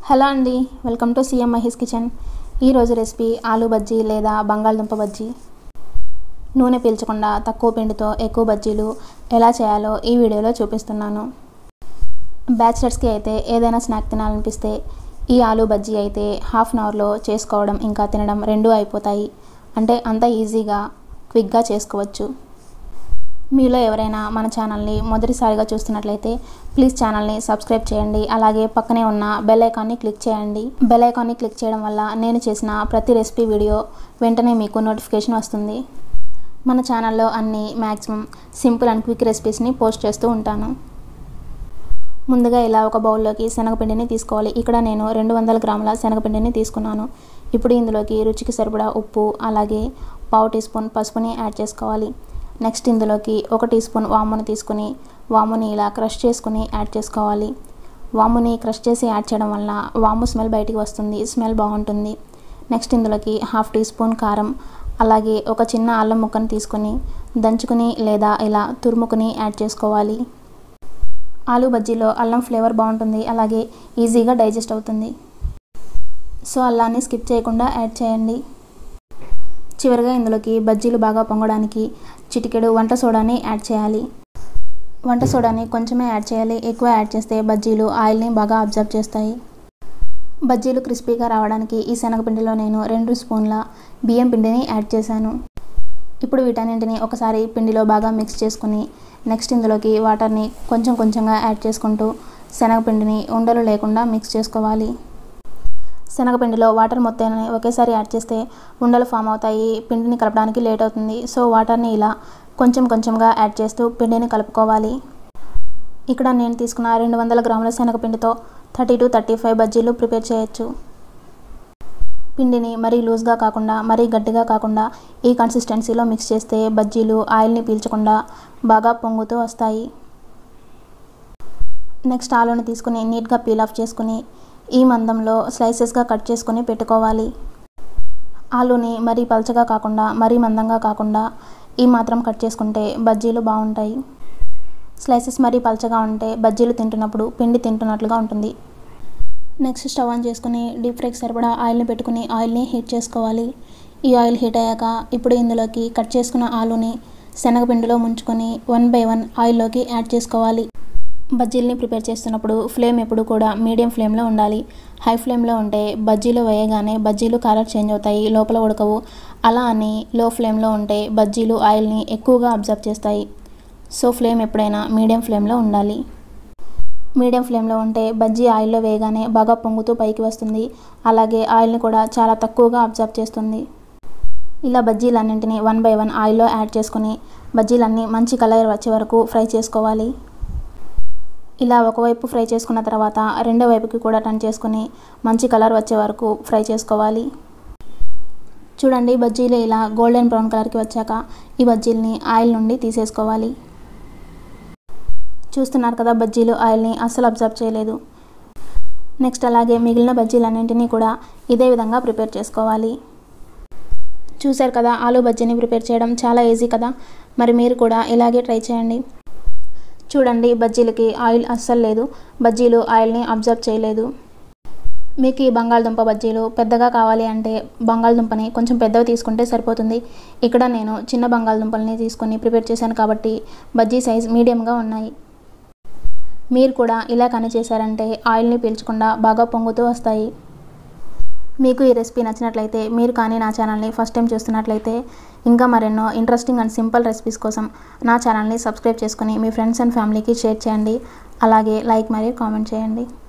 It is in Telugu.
హలో అండి welcome to CM Mahesh kitchen ఈరోజు రెసిపీ ఆలూ బజ్జీ లేదా బంగాళదుంప బజ్జీ నూనె పీల్చకుండా తక్కువ పిండితో ఎక్కువ బజ్జీలు ఎలా చేయాలో ఈ వీడియోలో చూపిస్తున్నాను బ్యాచిలర్స్కి అయితే ఏదైనా స్నాక్ తినాలనిపిస్తే ఈ ఆలూ బజ్జీ అయితే హాఫ్ అన్ అవర్లో చేసుకోవడం ఇంకా తినడం రెండూ అయిపోతాయి అంటే అంత ఈజీగా క్విక్గా చేసుకోవచ్చు మీలో ఎవరైనా మన ఛానల్ని మొదటిసారిగా చూస్తున్నట్లయితే ప్లీజ్ ఛానల్ని సబ్స్క్రైబ్ చేయండి అలాగే పక్కనే ఉన్న బెల్ ఐకాన్ని క్లిక్ చేయండి బెల్ ఐకాన్ని క్లిక్ చేయడం వల్ల నేను చేసిన ప్రతి రెసిపీ వీడియో వెంటనే మీకు నోటిఫికేషన్ వస్తుంది మన ఛానల్లో అన్ని మ్యాక్సిమం సింపుల్ అండ్ క్విక్ రెసిపీస్ని పోస్ట్ చేస్తూ ఉంటాను ముందుగా ఇలా ఒక బౌల్లోకి శనగపిండిని తీసుకోవాలి ఇక్కడ నేను రెండు వందల గ్రాముల శనగపిండిని తీసుకున్నాను ఇప్పుడు ఇందులోకి రుచికి సరిపడా ఉప్పు అలాగే పావు టీ స్పూన్ పసుపుని యాడ్ చేసుకోవాలి నెక్స్ట్ ఇందులోకి ఒక టీ స్పూన్ వాముని తీసుకుని వాముని ఇలా క్రష్ చేసుకుని యాడ్ చేసుకోవాలి వాముని క్రష్ చేసి యాడ్ చేయడం వల్ల వాము స్మెల్ బయటికి వస్తుంది స్మెల్ బాగుంటుంది నెక్స్ట్ ఇందులోకి హాఫ్ టీ స్పూన్ కారం అలాగే ఒక చిన్న అల్లం ముక్కను తీసుకుని దంచుకుని లేదా ఇలా తురుముకుని యాడ్ చేసుకోవాలి ఆలూ బజ్జీలో అల్లం ఫ్లేవర్ బాగుంటుంది అలాగే ఈజీగా డైజెస్ట్ అవుతుంది సో అల్లాన్ని స్కిప్ చేయకుండా యాడ్ చేయండి చివరిగా ఇందులోకి బజ్జీలు బాగా పొంగడానికి చిటికెడు వంట సోడాని యాడ్ చేయాలి వంట సోడాని కొంచెమే యాడ్ చేయాలి ఎక్కువ యాడ్ చేస్తే బజ్జీలు ఆయిల్ని బాగా అబ్జర్వ్ చేస్తాయి బజ్జీలు క్రిస్పీగా రావడానికి ఈ శనగపిండిలో నేను రెండు స్పూన్ల బియ్యం పిండిని యాడ్ చేశాను ఇప్పుడు వీటన్నింటిని ఒకసారి పిండిలో బాగా మిక్స్ చేసుకుని నెక్స్ట్ ఇందులోకి వాటర్ని కొంచెం కొంచెంగా యాడ్ చేసుకుంటూ శనగపిండిని ఉండలు లేకుండా మిక్స్ చేసుకోవాలి శనగపిండిలో వాటర్ మొత్తాన్ని ఒకేసారి యాడ్ చేస్తే ఉండలు ఫామ్ అవుతాయి పిండిని కలపడానికి లేట్ అవుతుంది సో వాటర్ని ఇలా కొంచెం కొంచెంగా యాడ్ చేస్తూ పిండిని కలుపుకోవాలి ఇక్కడ నేను తీసుకున్న రెండు వందల గ్రాముల శనగపిండితో థర్టీ టు థర్టీ ఫైవ్ బజ్జీలు ప్రిపేర్ చేయొచ్చు పిండిని మరీ లూజ్గా కాకుండా మరీ గట్టిగా కాకుండా ఈ కన్సిస్టెన్సీలో మిక్స్ చేస్తే బజ్జీలు ఆయిల్ని పీల్చకుండా బాగా పొంగుతూ వస్తాయి నెక్స్ట్ ఆలూని తీసుకుని నీట్గా పీల్ ఆఫ్ చేసుకుని ఈ మందంలో స్లైసెస్గా కట్ చేసుకొని పెట్టుకోవాలి ఆలూని మరీ పలచగా కాకుండా మరీ మందంగా కాకుండా ఈ మాత్రం కట్ చేసుకుంటే బజ్జీలు బాగుంటాయి స్లైసెస్ మరీ పలచగా ఉంటే బజ్జీలు తింటున్నప్పుడు పిండి తింటున్నట్లుగా ఉంటుంది నెక్స్ట్ స్టవ్ ఆన్ చేసుకుని డీప్ ఫ్రైకి సరిపడా ఆయిల్ని పెట్టుకుని ఆయిల్ని హీట్ చేసుకోవాలి ఈ ఆయిల్ హీట్ అయ్యాక ఇప్పుడు ఇందులోకి కట్ చేసుకున్న ఆలూని శనగపిండిలో ముంచుకొని వన్ బై వన్ ఆయిల్లోకి యాడ్ చేసుకోవాలి బజ్జీల్ని ప్రిపేర్ చేస్తున్నప్పుడు ఫ్లేమ్ ఎప్పుడు కూడా మీడియం ఫ్లేమ్లో ఉండాలి హై ఫ్లేమ్లో ఉంటే బజ్జీలు వేయగానే బజ్జీలు కలర్ చేంజ్ అవుతాయి లోపల ఉడకవు అలా అని లో ఫ్లేమ్లో ఉంటే బజ్జీలు ఆయిల్ని ఎక్కువగా అబ్జర్వ్ చేస్తాయి సో ఫ్లేమ్ ఎప్పుడైనా మీడియం ఫ్లేమ్లో ఉండాలి మీడియం ఫ్లేమ్లో ఉంటే బజ్జీ ఆయిల్లో వేయగానే బాగా పొంగుతూ పైకి వస్తుంది అలాగే ఆయిల్ని కూడా చాలా తక్కువగా అబ్జర్వ్ చేస్తుంది ఇలా బజ్జీలన్నింటినీ వన్ బై వన్ ఆయిల్లో యాడ్ చేసుకుని బజ్జీలన్నీ మంచి కలర్ వచ్చే వరకు ఫ్రై చేసుకోవాలి ఇలా ఒకవైపు ఫ్రై చేసుకున్న తర్వాత రెండో వైపుకి కూడా టర్న్ చేసుకుని మంచి కలర్ వచ్చే వరకు ఫ్రై చేసుకోవాలి చూడండి బజ్జీలు ఇలా గోల్డెన్ బ్రౌన్ కలర్కి వచ్చాక ఈ బజ్జీలని ఆయిల్ నుండి తీసేసుకోవాలి చూస్తున్నారు కదా బజ్జీలు ఆయిల్ని అస్సలు అబ్జర్వ్ చేయలేదు నెక్స్ట్ అలాగే మిగిలిన బజ్జీలన్నింటినీ కూడా ఇదే విధంగా ప్రిపేర్ చేసుకోవాలి చూశారు కదా ఆలూ బజ్జీని ప్రిపేర్ చేయడం చాలా ఈజీ కదా మరి మీరు కూడా ఇలాగే ట్రై చేయండి చూడండి బజ్జీలకి ఆయిల్ అస్సలు లేదు బజ్జీలు ఆయిల్ని అబ్జర్వ్ చేయలేదు మీకు ఈ బంగాళదుంప బజ్జీలు పెద్దగా కావాలి అంటే బంగాళదుంపని కొంచెం పెద్దవి తీసుకుంటే సరిపోతుంది ఇక్కడ నేను చిన్న బంగాళదుంపల్ని తీసుకొని ప్రిపేర్ చేశాను కాబట్టి బజ్జీ సైజ్ మీడియంగా ఉన్నాయి మీరు కూడా ఇలా కానీ చేశారంటే ఆయిల్ని పీల్చకుండా బాగా పొంగుతూ వస్తాయి మీకు ఈ రెసిపీ నచ్చినట్లయితే మీరు కానీ నా ఛానల్ని ఫస్ట్ టైం చూస్తున్నట్లయితే ఇంకా మరెన్నో ఇంట్రెస్టింగ్ అండ్ సింపుల్ రెసిపీస్ కోసం నా ఛానల్ని సబ్స్క్రైబ్ చేసుకుని మీ ఫ్రెండ్స్ అండ్ ఫ్యామిలీకి షేర్ చేయండి అలాగే లైక్ మరియు కామెంట్ చేయండి